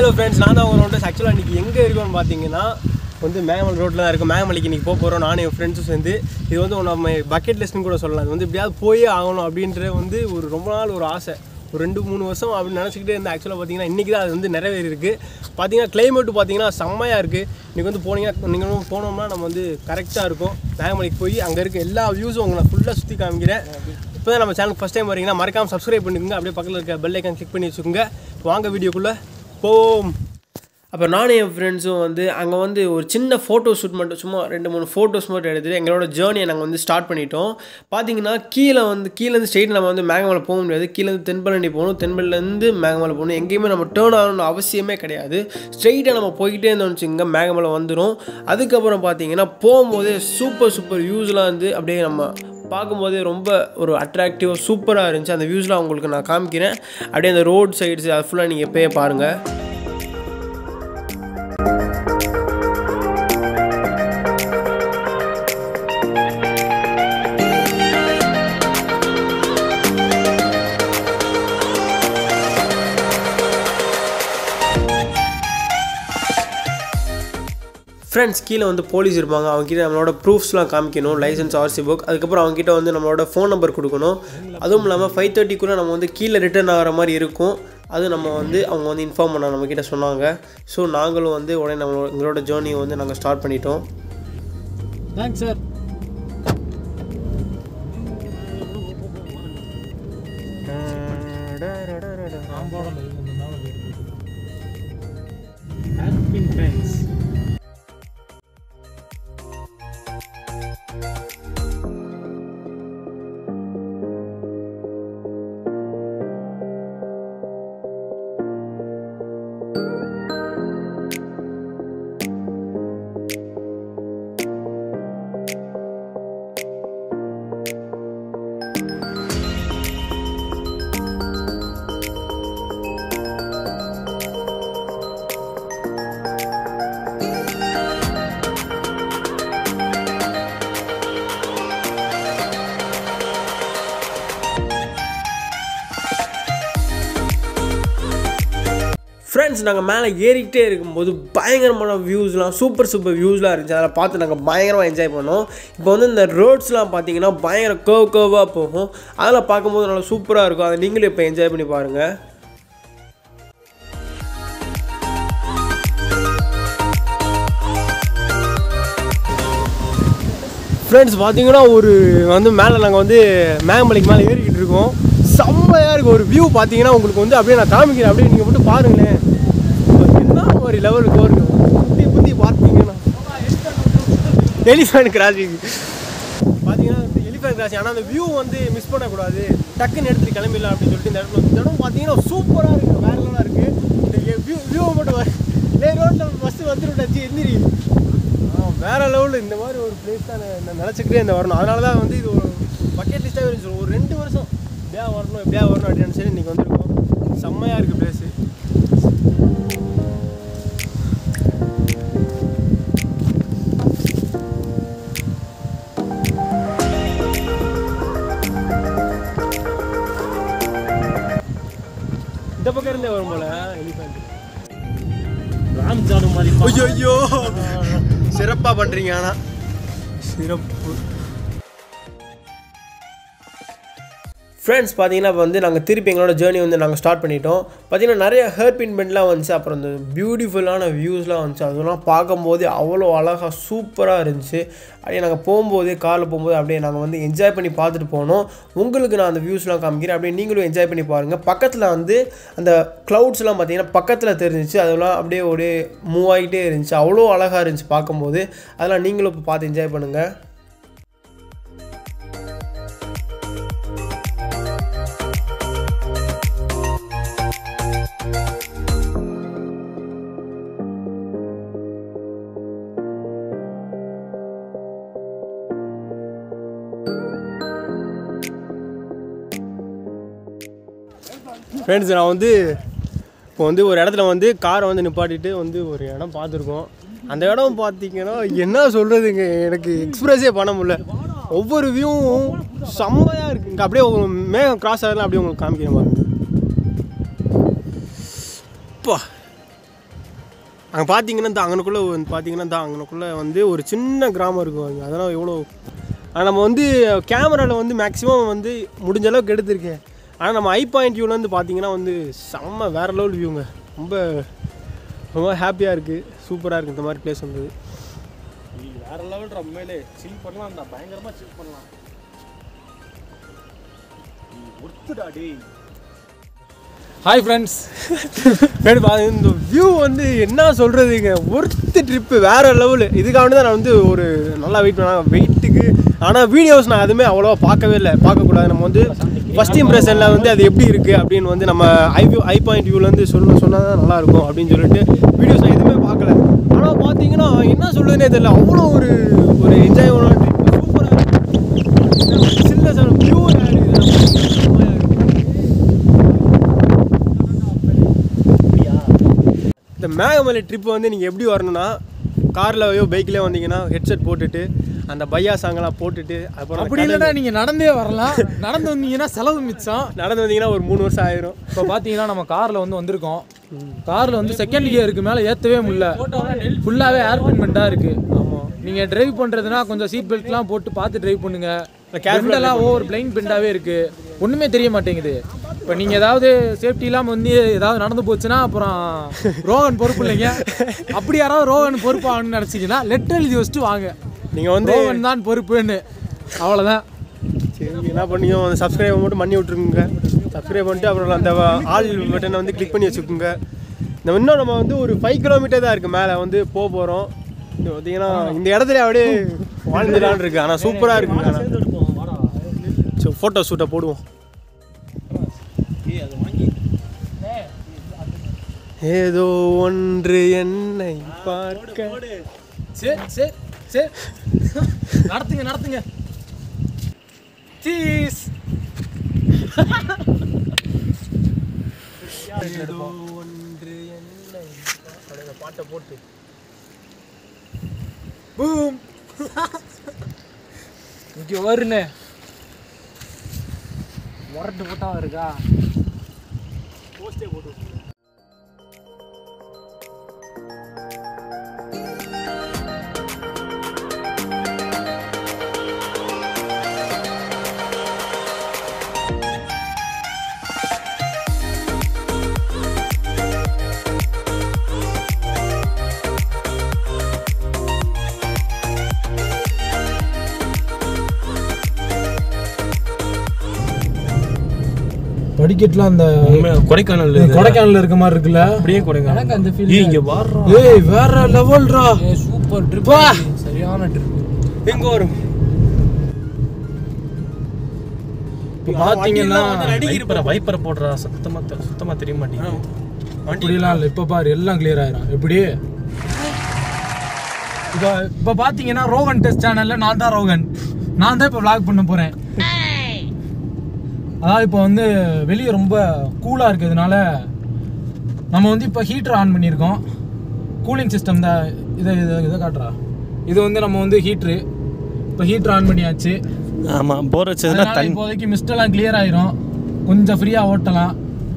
hello friends நான் தான் உங்களோட ஆக்சுவலாக இன்றைக்கி எங்கே இருக்கோம்னு பார்த்தீங்கன்னா வந்து மேகமல் ரோட்டில் தான் இருக்குது மேகமலைக்கு இன்றைக்கி போக போகிறோம் நானும் என் ஃப்ரெண்ட்ஸும் சேர்ந்து இது வந்து ஒன் ஆஃப் மை பக்கெட் லிஸ்ட்னு கூட சொல்லலாம் இது வந்து எப்படியாவது போயே ஆகணும் அப்படின்ற வந்து ஒரு ரொம்ப நாள் ஒரு ஆசை ஒரு ரெண்டு மூணு வருஷம் அப்படின்னு நினச்சிக்கிட்டே இருந்தேன் ஆக்சுவலாக பார்த்தீங்கன்னா இன்றைக்கி தான் அது வந்து நிறைவேறி இருக்குது பார்த்தீங்கன்னா கிளைமேட்டு பார்த்தீங்கன்னா செம்மையாக இருக்குது இன்றைக்கி வந்து போனீங்கன்னா நீங்களும் போனோம்னா நம்ம வந்து கரெக்டாக இருக்கும் மேகமலைக்கு போய் அங்கே இருக்க எல்லா வியூஸும் உங்களை ஃபுல்லாக சுற்றி காமிக்கிறேன் இப்போ தான் நம்ம சேனலுக்கு ஃபஸ்ட் டைம் வரீங்கன்னா மறக்காம சப்ஸ்கிரைப் பண்ணிக்கோங்க அப்படியே பக்கத்தில் இருக்க பெல் ஐக்கான் கிளிக் பண்ணி வச்சுக்கோங்க வாங்க வீடியோக்குள்ளே போம் அப்போ நானும் என் ஃப்ரெண்ட்ஸும் வந்து அங்கே வந்து ஒரு சின்ன ஃபோட்டோ ஷூட் மட்டும் சும்மா ரெண்டு மூணு ஃபோட்டோஸ் மட்டும் எடுத்துகிட்டு எங்களோட ஜேர்னியை நாங்கள் வந்து ஸ்டார்ட் பண்ணிட்டோம் பார்த்தீங்கன்னா கீழே வந்து கீழேருந்து ஸ்ட்ரெயிட் நம்ம வந்து மேகமலை போக முடியாது கீழேருந்து தென்பழனி போகணும் தென்பழனிலேருந்து மேகமலை போகணும் எங்கேயுமே நம்ம டேர்ன் ஆகணும்னு அவசியமே கிடையாது ஸ்ட்ரெயிட்டாக நம்ம போய்கிட்டே இருந்தோம்னு வச்சுக்கோங்க மேகமலை வந்துடும் அதுக்கப்புறம் பார்த்தீங்கன்னா போகும்போதே சூப்பர் சூப்பர் வியூஸ்லாம் வந்து அப்படியே நம்ம பார்க்கும்போதே ரொம்ப ஒரு அட்ராக்டிவாக சூப்பராக இருந்துச்சு அந்த வியூஸ்லாம் உங்களுக்கு நான் காமிக்கிறேன் அப்படியே அந்த ரோட் சைட்ஸ் அது ஃபுல்லாக நீங்கள் எப்போயே பாருங்கள் ஃப்ரெண்ட்ஸ் கீழே வந்து போலீஸ் இருப்பாங்க அவங்ககிட்ட நம்மளோட ப்ரூஃப்ஸ்லாம் காமிக்கணும் லைசன்ஸ் ஆர்சி புக் அதுக்கப்புறம் அவங்ககிட்ட வந்து நம்மளோட ஃபோன் நம்பர் கொடுக்கணும் அதுவும் இல்லாமல் ஃபைவ் தேர்ட்டிக்குள்ளே நம்ம வந்து கீழே ரிட்டர்ன் ஆகிற மாதிரி இருக்கும் அது நம்ம வந்து அவங்க வந்து இன்ஃபார்ம் பண்ண நம்மக்கிட்ட சொன்னாங்க ஸோ நாங்களும் வந்து உடனே நம்மளோட எங்களோட ஜேர்னியை வந்து நாங்கள் ஸ்டார்ட் பண்ணிட்டோம் தேங்க்ஸ் சார் ஃப்ரெண்ட்ஸ் நாங்கள் மேலே ஏறிக்கிட்டே இருக்கும்போது பயங்கரமான வியூஸ்லாம் சூப்பர் சூப்பர் வியூஸ்லாம் இருந்துச்சு அதில் பார்த்து நாங்கள் பயங்கரமாக என்ஜாய் பண்ணோம் இப்போ வந்து இந்த ரோட்ஸ்லாம் பார்த்தீங்கன்னா பயங்கர கர்வ் கர்வாக போகும் அதில் பார்க்கும்போது நல்லா சூப்பராக இருக்கும் அதை நீங்களும் இப்போ என்ஜாய் பண்ணி பாருங்கள் ஃப்ரெண்ட்ஸ் பார்த்தீங்கன்னா ஒரு வந்து மேலே நாங்கள் வந்து மேகமலைக்கு மேலே ஏறிக்கிட்டு இருக்கோம் செம்மையாக இருக்கும் ஒரு வியூ பார்த்தீங்கன்னா உங்களுக்கு வந்து அப்படியே நான் காமிக்கிறேன் அப்படியே நீங்கள் மட்டும் பாருங்களேன் என்ன ஒரு லெவலுக்கு வருங்க புத்தி புத்தி பார்த்தீங்கன்னா எலிஃபேண்ட் கிராசிங் பார்த்தீங்கன்னா வந்து எலிஃபேண்ட் கிராசிங் ஆனால் அந்த வியூ வந்து மிஸ் பண்ணக்கூடாது டக்குன்னு எடுத்துட்டு கிளம்பிடலாம் அப்படின்னு சொல்லிட்டு இந்த இடத்துல இந்த இடம் பார்த்தீங்கன்னா சூப்பராக இருக்குது வேற லெவலாக இருக்குது இந்த வியூ வியூவை மட்டும் வர லே ரோட்டில் ஃபஸ்ட்டு வந்துருட்டாச்சு எந்திரி ஆ, வேற லெவலில் இந்த மாதிரி ஒரு பிளேஸ் தான் நான் நான் நினச்சிக்கிட்டே இந்த வரணும் அதனால தான் வந்து இது ஒரு பக்கெட் லிஸ்ட்டாகவே இருந்துச்சு ஒரு ரெண்டு வருஷம் எப்படியா வரணும் எப்படியா வரணும் அப்படின்னு நினச்சி இன்றைக்கி வந்திருக்கோம் செம்மையாக இருக்குது பிளேஸு இந்த பக்கம் இருந்தே வரும் போல எலிஃபேண்ட் ராம் ஜானு மாதிரி ஐயோ ஐயோ சிறப்பாக பண்ணுறீங்க ஆனால் சிறப்பு ஃப்ரெண்ட்ஸ் பார்த்தீங்கன்னா இப்போ வந்து நாங்கள் திருப்பி எங்களோட ஜேர்னி வந்து நாங்கள் ஸ்டார்ட் பண்ணிட்டோம் பார்த்தீங்கன்னா நிறைய ஹேர்பின் பெண்ட்லாம் வந்துச்சு அப்புறம் இந்த பியூட்டிஃபுல்லான வியூஸ்லாம் வந்துச்சு அதெல்லாம் பார்க்கும்போது அவ்வளோ அழகாக சூப்பராக இருந்துச்சு அப்படியே நாங்கள் போகும்போது காரில் போகும்போது அப்படியே நாங்கள் வந்து என்ஜாய் பண்ணி பார்த்துட்டு போனோம் உங்களுக்கு நான் அந்த வியூஸ்லாம் காமிக்கிறேன் அப்படியே நீங்களும் என்ஜாய் பண்ணி பாருங்கள் பக்கத்தில் வந்து அந்த க்ளவுட்ஸ்லாம் பார்த்தீங்கன்னா பக்கத்தில் தெரிஞ்சிச்சு அதெல்லாம் அப்படியே ஒரு மூவ் ஆகிட்டே இருந்துச்சு அவ்வளோ அழகாக இருந்துச்சு பார்க்கும்போது அதெல்லாம் நீங்களும் இப்போ பார்த்து என்ஜாய் பண்ணுங்கள் ஃப்ரெண்ட்ஸ் நான் வந்து இப்போ வந்து ஒரு இடத்துல வந்து காரை வந்து நிப்பாட்டிட்டு வந்து ஒரு இடம் பார்த்துருக்கோம் அந்த இடம் பார்த்தீங்கன்னா என்ன சொல்கிறதுங்க எனக்கு எக்ஸ்பிரஸே பண்ண முடியல ஒவ்வொரு வியூவும் செம்மையாக இருக்குது இங்கே அப்படியே ஒரு மேகம் கிராஸ் ஆகலாம் அப்படியே உங்களுக்கு காமிக்கிறேன் பாருங்க அப்பா அங்கே பார்த்தீங்கன்னா இந்த அங்கனுக்குள்ளே வந்து பார்த்தீங்கன்னா இந்த அங்கனுக்குள்ளே வந்து ஒரு சின்ன கிராமம் இருக்கும் அங்கே அதெல்லாம் எவ்வளோ ஆனால் நம்ம வந்து கேமராவில் வந்து மேக்ஸிமம் வந்து முடிஞ்ச அளவுக்கு எடுத்திருக்கேன் ஆனால் நம்ம ஐ பாயிண்ட் வியூலேருந்து பார்த்தீங்கன்னா வந்து செம்ம வேறு லெவல் வியூங்க ரொம்ப ரொம்ப ஹாப்பியாக இருக்குது சூப்பராக இருக்குது இந்த மாதிரி பிளேஸ் வந்தது நீ வேற லெவல் உண்மையிலே சில் பண்ணலாம் தான் பயங்கரமா சில் பண்ணலாம் நீ ஒர்த்துடா டேய் ஹாய் ஃப்ரெண்ட்ஸ் சரி பா இந்த வியூ வந்து என்ன சொல்கிறதுங்க ஒர்த்து ட்ரிப்பு வேறு லெவலு இதுக்காக தான் நான் வந்து ஒரு நல்லா வெயிட் பண்ணேன் வெயிட்டுக்கு ஆனால் வீடியோஸ் நான் எதுவுமே அவ்வளோவா பார்க்கவே இல்லை பார்க்கக்கூடாது நம்ம வந்து ஃபஸ்ட் இம்ப்ரெஷனில் வந்து அது எப்படி இருக்குது அப்படின்னு வந்து நம்ம ஐ வியூ ஐ பாயிண்ட் வியூலேருந்து சொல்ல சொன்னால் தான் நல்லாயிருக்கும் அப்படின்னு சொல்லிட்டு வீடியோஸ் நான் எதுவுமே பார்க்கல ஆனால் பார்த்தீங்கன்னா என்ன சொல்லுதுன்னே தெரியல அவ்வளோ ஒரு ஒரு என்ஜாய் ட்ரிப் சூப்பராக இருக்குது சில்ல சார் பியூர் இந்த மேகமலை ட்ரிப் வந்து நீங்கள் எப்படி வரணும்னா கார்லையோ பைக்லேயோ வந்தீங்கன்னா ஹெட்செட் போட்டுட்டு அந்த பையா சாங்கெல்லாம் போட்டுட்டு அப்புறம் அப்படி இல்லைன்னா நீங்க நடந்தே வரலாம் நடந்து வந்தீங்கன்னா செலவு மிச்சம் நடந்து வந்தீங்கன்னா ஒரு மூணு வருஷம் ஆயிரும் இப்போ பார்த்தீங்கன்னா நம்ம காரில் வந்து வந்திருக்கோம் காரில் வந்து செகண்ட் கியருக்கு மேலே ஏற்றவே முடியல ஃபுல்லாகவே ஏர்பென்மெண்ட்டாக இருக்குது ஆமாம் நீங்கள் டிரைவ் பண்ணுறதுனா கொஞ்சம் சீட் பெல்ட்லாம் போட்டு பார்த்து டிரைவ் பண்ணுங்க careful-ஆ பெண்டெல்லாம் ஓவர் பிளைன் பெண்டாகவே இருக்குது ஒன்றுமே தெரிய மாட்டேங்குது இப்போ நீங்கள் ஏதாவது சேஃப்டி இல்லாமல் வந்து ஏதாவது நடந்து போச்சுன்னா அப்புறம் ரோகன் பொறுப்பு இல்லைங்க அப்படி யாராவது ரோகன் பொறுப்பு ஆகணும்னு நினச்சிங்கன்னா லெட்டர் எழுதி வச்சுட்டு வாங்க நீங்கள் வந்து ரோகன் தான் பொறுப்புன்னு அவ்வளோதான் சரி என்ன பண்ணீங்க அந்த சப்ஸ்கிரைப் மட்டும் பண்ணி விட்ருக்குங்க சப்ஸ்கிரைப் பண்ணிட்டு அப்புறம் அந்த ஆல் பட்டனை வந்து கிளிக் பண்ணி வச்சுக்கோங்க இந்த இன்னும் நம்ம வந்து ஒரு ஃபைவ் கிலோமீட்டர் தான் இருக்குது மேலே வந்து போக போகிறோம் இது பார்த்தீங்கன்னா இந்த இடத்துல அப்படியே வாழ்ந்துடான்னு இருக்கு ஆனால் சூப்பராக இருக்குங்க ஆனால் எடுப்போம் வாடா ஸோ ஃபோட்டோ ஷூட்டை போடுவோம் ஏய் அதை வாங்கி ஏதோ ஒன்று என்னை பார்க்க சரி சரி சரி நடத்துங்க நடத்துங்க சீஸ் ஏதோ ஒன்று என்னை அப்படியே அந்த பாட்டை போட்டு பூம் இங்கே வருண்ணே முரட்டு போட்டா இருக்கா போஸ்டே போட்டு படிக்கட்டுலாம் அந்த கொடைக்கானல் கொடைக்கானல்ல இருக்க மாதிரி இருக்குல்ல அப்படியே கொடைக்கானல் அந்த ஏய் இங்க வர்றா ஏய் வேற லெவல்ரா சூப்பர் ட்ரிப் சரியான ட்ரிப் எங்கே வரும் இப்போ பார்த்தீங்கன்னா வைப்பரை வைப்பரை போடுறா சுத்தமா தெ- சுத்தமா தெரிய மாட்டேங்குது அப்படிலாம் இல்லை இப்போ பாரு எல்லாம் கிளியர் ஆயிரும் எப்படி இப்போ இப்போ பார்த்தீங்கன்னா ரோகன் டெஸ்ட் சேனலில் நான் தான் ரோகன் நான் தான் இப்போ vlog பண்ண போகிறேன் அதாவது இப்போ வந்து வெளியே ரொம்ப கூலாக இருக்கிறதுனால நம்ம வந்து இப்போ ஹீட்டர் ஆன் பண்ணியிருக்கோம் கூலிங் சிஸ்டம் தான் இதை இதை இதை காட்டுறா இது வந்து நம்ம வந்து ஹீட்ரு இப்போ ஹீட்டர் ஆன் பண்ணியாச்சு ஆமா போர் வச்சதுன்னா அதனால தண்ணி இப்போதைக்கு மிஸ்ட் எல்லாம் கிளியர் ஆயிரும் கொஞ்சம் ஃப்ரீயாக ஓட்டலாம்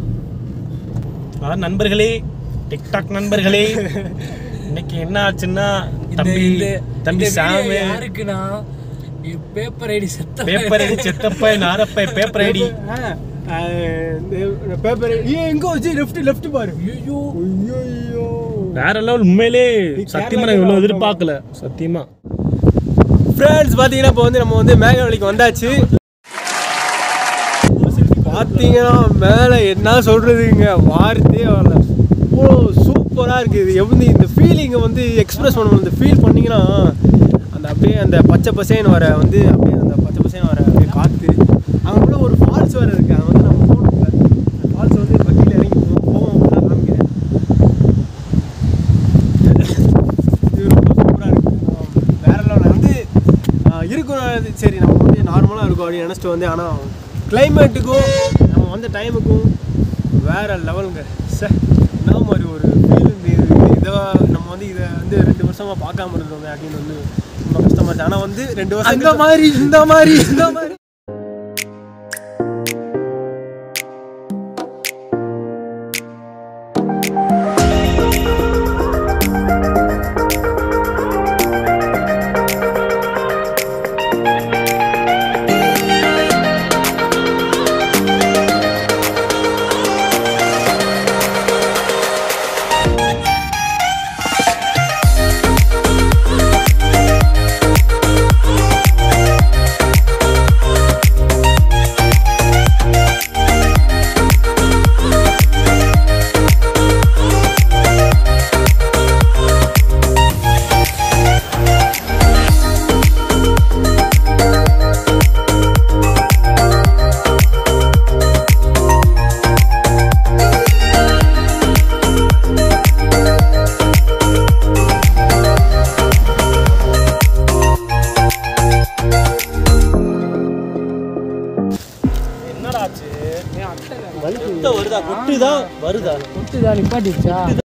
ஆ, நண்பர்களே டிக்டாக் நண்பர்களே இன்னைக்கு என்ன ஆச்சுன்னா தம்பி தம்பி சாமு யாருக்குன்னா பேப்பர் ஐடி செத்த பேப்பர் ஐடி செத்தப்ப நாரப்ப பேப்பர் ஐடி பேப்பர் ஏ எங்கே வச்சு லெஃப்ட் லெஃப்ட் பாரு ஐயோ ஐயோ வேற லெவல் உண்மையிலே சத்தியமா நான் இவ்வளவு எதிர்பார்க்கல சத்தியமா ஃப்ரெண்ட்ஸ் பார்த்தீங்கன்னா இப்போ வந்து நம்ம வந்து மேகவலிக்கு வந்தாச்சு பார்த்தீங்கன்னா மேலே என்ன சொல்கிறதுங்க வார்த்தையே வரல அவ்வளோ சூப்பராக இருக்குது இது எப்படி இந்த ஃபீலிங்கை வந்து எக்ஸ்பிரஸ் பண்ணணும் இந்த ஃபீல் பண்ணிங்கன்னா அந்த அப்படியே அந்த பச்சை பசேன்னு வர வந்து அப்படியே அந்த பச்சை பசேன்னு வர அப்படியே காற்று அங்கே ஒரு ஃபால்ஸ் வேறு இருக்குது அது வந்து நம்ம போகணும் ஃபால்ஸ் வந்து வண்டியில் இறங்கி போவோம் போவோம் அப்படிலாம் காமிக்கிறேன் இது ரொம்ப சூப்பராக இருக்குது வேற லெவலில் வந்து ஆஹ், இருக்கும் அது சரி நம்ம வந்து நார்மலாக இருக்கும் அப்படின்னு நினச்சிட்டு வந்து ஆனால் கிளைமேட்டுக்கும் நம்ம வந்த டைமுக்கும் வேற லெவலுங்க சார் என்ன மாதிரி ஒரு ஃபீல் இந்த இதை நம்ம வந்து இதை வந்து ரெண்டு வருஷமாக பார்க்காம இருந்தோம் அப்படின்னு வந்து ரொம்ப கஷ்டமா இருந்துச்சு ஆனால் வந்து ரெண்டு வருஷம் அந்த மாதிரி இந்த மாதிரி இந்த மாதிரி என்னடா ஆச்சு என் அட்டை வருதா கொட்டுதா வருதா கொட்டுதா நிப்பாட்டிச்சா